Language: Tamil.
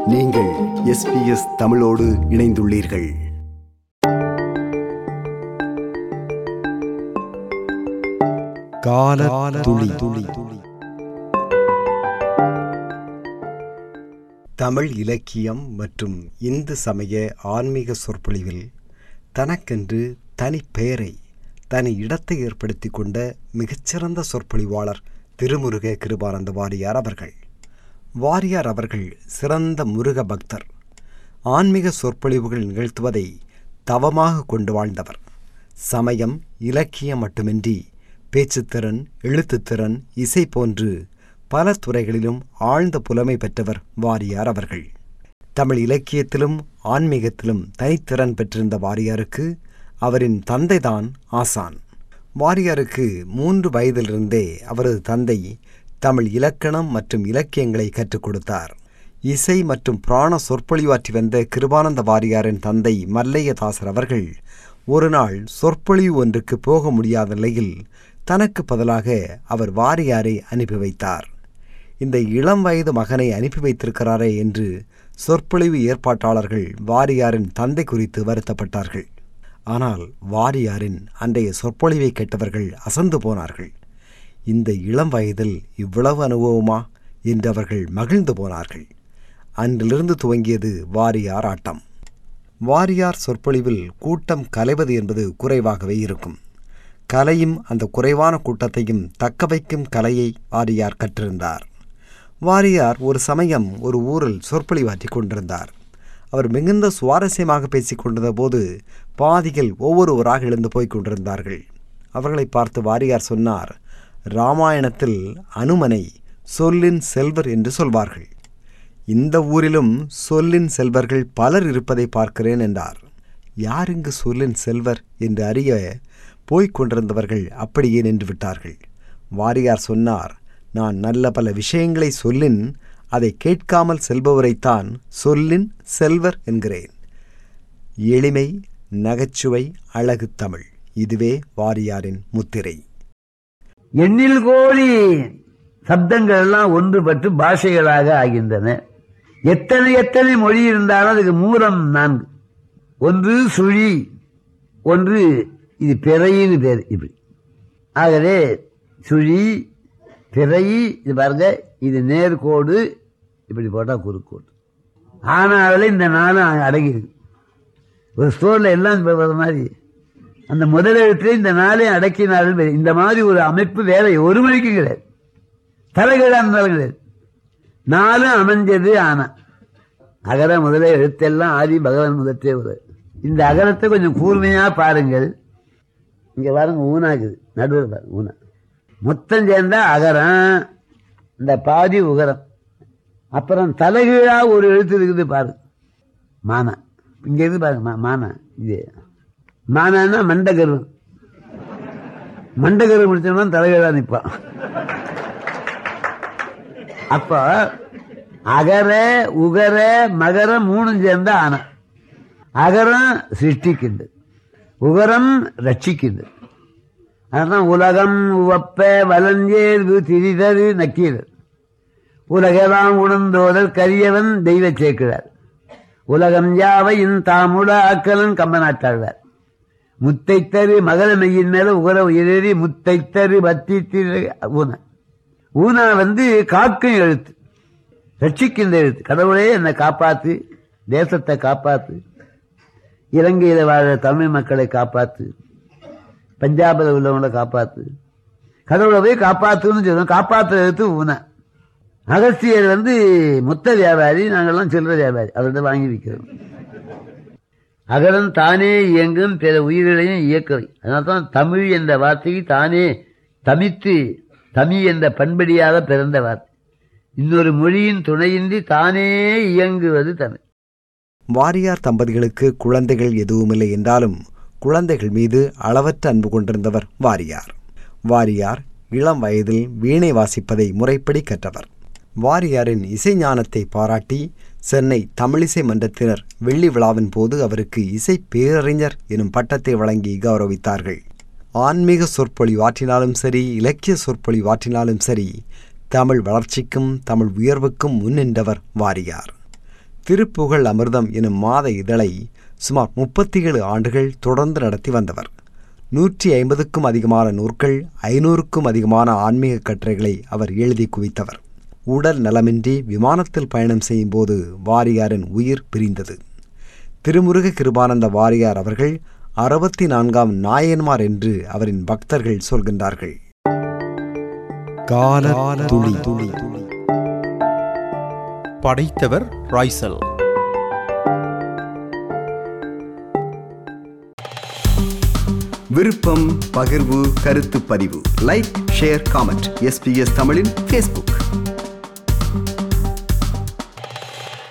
நீங்கள் எஸ்பிஎஸ் தமிழோடு இணைந்துள்ளீர்கள் கால துளி துளி தமிழ் இலக்கியம் மற்றும் இந்து சமய ஆன்மீக சொற்பொழிவில் தனக்கென்று தனி பெயரை தனி இடத்தை ஏற்படுத்தி கொண்ட மிகச்சிறந்த சொற்பொழிவாளர் திருமுருக கிருபானந்த வாரியார் அவர்கள் வாரியார் அவர்கள் சிறந்த முருக பக்தர் ஆன்மீக சொற்பொழிவுகள் நிகழ்த்துவதை தவமாக கொண்டு வாழ்ந்தவர் சமயம் இலக்கியம் மட்டுமின்றி பேச்சுத்திறன் எழுத்துத்திறன் இசை போன்று பல துறைகளிலும் ஆழ்ந்த புலமை பெற்றவர் வாரியார் அவர்கள் தமிழ் இலக்கியத்திலும் ஆன்மீகத்திலும் தனித்திறன் பெற்றிருந்த வாரியாருக்கு அவரின் தந்தைதான் ஆசான் வாரியாருக்கு மூன்று வயதிலிருந்தே அவரது தந்தை தமிழ் இலக்கணம் மற்றும் இலக்கியங்களை கற்றுக் கொடுத்தார் இசை மற்றும் பிராண சொற்பொழிவாற்றி வந்த கிருபானந்த வாரியாரின் தந்தை மல்லையதாசர் அவர்கள் ஒரு நாள் சொற்பொழிவு ஒன்றுக்கு போக முடியாத நிலையில் தனக்கு பதிலாக அவர் வாரியாரை அனுப்பி வைத்தார் இந்த இளம் வயது மகனை அனுப்பி வைத்திருக்கிறாரே என்று சொற்பொழிவு ஏற்பாட்டாளர்கள் வாரியாரின் தந்தை குறித்து வருத்தப்பட்டார்கள் ஆனால் வாரியாரின் அன்றைய சொற்பொழிவை கேட்டவர்கள் அசந்து போனார்கள் இந்த இளம் வயதில் இவ்வளவு அனுபவமா என்று அவர்கள் மகிழ்ந்து போனார்கள் அன்றிலிருந்து துவங்கியது வாரியார் ஆட்டம் வாரியார் சொற்பொழிவில் கூட்டம் கலைவது என்பது குறைவாகவே இருக்கும் கலையும் அந்த குறைவான கூட்டத்தையும் தக்க வைக்கும் கலையை வாரியார் கற்றிருந்தார் வாரியார் ஒரு சமயம் ஒரு ஊரில் சொற்பொழிவாற்றி கொண்டிருந்தார் அவர் மிகுந்த சுவாரஸ்யமாக பேசிக் கொண்டிருந்த போது பாதிகள் ஒவ்வொருவராக எழுந்து போய்க் கொண்டிருந்தார்கள் அவர்களை பார்த்து வாரியார் சொன்னார் ராமாயணத்தில் அனுமனை சொல்லின் செல்வர் என்று சொல்வார்கள் இந்த ஊரிலும் சொல்லின் செல்வர்கள் பலர் இருப்பதை பார்க்கிறேன் என்றார் யார் இங்கு சொல்லின் செல்வர் என்று அறிய போய்க் கொண்டிருந்தவர்கள் அப்படியே நின்று விட்டார்கள் வாரியார் சொன்னார் நான் நல்ல பல விஷயங்களை சொல்லின் அதை கேட்காமல் செல்பவரைத்தான் சொல்லின் செல்வர் என்கிறேன் எளிமை நகைச்சுவை அழகு தமிழ் இதுவே வாரியாரின் முத்திரை எண்ணில் கோடி சப்தங்கள் எல்லாம் ஒன்றுபட்டு பாஷைகளாக ஆகின்றன எத்தனை எத்தனை மொழி இருந்தாலும் அதுக்கு மூலம் நான்கு ஒன்று சுழி ஒன்று இது பிறையின்னு பேர் இப்படி ஆகவே சுழி பிறை இது பாருங்க இது நேர்கோடு இப்படி போட்டால் குறுக்கோடு ஆனாவில் இந்த நாளும் அடங்கியிருக்கு ஒரு ஸ்டோரில் எல்லாம் இப்ப வர மாதிரி அந்த முதல் எழுத்துல இந்த நாளை அடக்கினாலும் பெரிய- இந்த மாதிரி ஒரு அமைப்பு வேற ஒரு மணிக்கு கிடையாது தலைகீழா இருந்தாலும் கிடையாது நாலும் அமைஞ்சது ஆனா அகர முதல எழுத்தெல்லாம் ஆதி பகவான் முதற்றே உதவி இந்த அகரத்தை கொஞ்சம் கூர்மையா பாருங்கள் இங்க பாருங்க ஊனாக்குது நடுவில் பாருங்க ஊனா மொத்தம் சேர்ந்தா அகரம் இந்த பாதி உகரம் அப்புறம் தலைகீழா ஒரு எழுத்து இருக்குது பாருங்க மானா இங்க இருந்து பாருங்க மா- மானா இது மானான்னா மண்டகரு மண்டகரு முடிச்சோம்னா தலைகீழா நிற்பான் அப்ப அகர உகர மகர மூணும் சேர்ந்த ஆன அகரம் சிருஷ்டிக்கின்றது உகரம் ரட்சிக்கின்றது அதான் உலகம் உவப்ப வலஞ்சேர்வு திரிதரு நக்கீரர் உலகெல்லாம் உணர்ந்தோதல் கரியவன் தெய்வ சேர்க்கிறார் உலகம் யாவையின் தாமுட ஆக்கலன் கம்பநாட்டாழ்வார் முத்தைத்தரு மகர மெய்யின் மேல உகர உயரி முத்தைத்தரு பத்தி திரு ஊன ஊனா வந்து காக்கும் எழுத்து ரட்சிக்கின்ற எழுத்து கடவுளே என்னை காப்பாத்து தேசத்தை காப்பாத்து இலங்கையில வாழ தமிழ் மக்களை காப்பாத்து பஞ்சாபில் உள்ளவங்களை காப்பாத்து கடவுளை போய் காப்பாத்துன்னு சொல்லுவோம் காப்பாத்து எழுத்து ஊனா அகஸ்தியர் வந்து மொத்த வியாபாரி நாங்கெல்லாம் சில்லற வியாபாரி அவர்கிட்ட வாங்கி விற்கிறோம் அகரம் தானே இயங்கும் பிற உயிர்களையும் இயக்கவை அதனால தான் தமிழ் என்ற வார்த்தைக்கு தானே தமித்து தமிழ் என்ற பண்படியாக பிறந்த வார்த்தை இன்னொரு மொழியின் துணையின்றி தானே இயங்குவது தமிழ் வாரியார் தம்பதிகளுக்கு குழந்தைகள் எதுவுமில்லை என்றாலும் குழந்தைகள் மீது அளவற்ற அன்பு கொண்டிருந்தவர் வாரியார் வாரியார் இளம் வயதில் வீணை வாசிப்பதை முறைப்படி கற்றவர் வாரியாரின் இசை ஞானத்தை பாராட்டி சென்னை தமிழிசை மன்றத்தினர் வெள்ளி விழாவின் போது அவருக்கு இசை பேரறிஞர் எனும் பட்டத்தை வழங்கி கௌரவித்தார்கள் ஆன்மீக சொற்பொழிவாற்றினாலும் சரி இலக்கிய சொற்பொழிவாற்றினாலும் சரி தமிழ் வளர்ச்சிக்கும் தமிழ் உயர்வுக்கும் முன்னின்றவர் வாரியார் திருப்புகழ் அமிர்தம் எனும் மாத இதழை சுமார் முப்பத்தி ஏழு ஆண்டுகள் தொடர்ந்து நடத்தி வந்தவர் நூற்றி ஐம்பதுக்கும் அதிகமான நூற்கள் ஐநூறுக்கும் அதிகமான ஆன்மீக கட்டுரைகளை அவர் எழுதி குவித்தவர் உடல் நலமின்றி விமானத்தில் பயணம் செய்யும்போது வாரியாரின் உயிர் பிரிந்தது திருமுருக கிருபானந்த வாரியார் அவர்கள் அறுபத்தி நான்காம் நாயன்மார் என்று அவரின் பக்தர்கள் சொல்கின்றார்கள் கால துளி துளி படைத்தவர் ராய்சல் விருப்பம் பகிர்வு கருத்து பதிவு லைக் ஷேர் காமெண்ட் எஸ்பிஎஸ் தமிழின் ஃபேஸ்புக்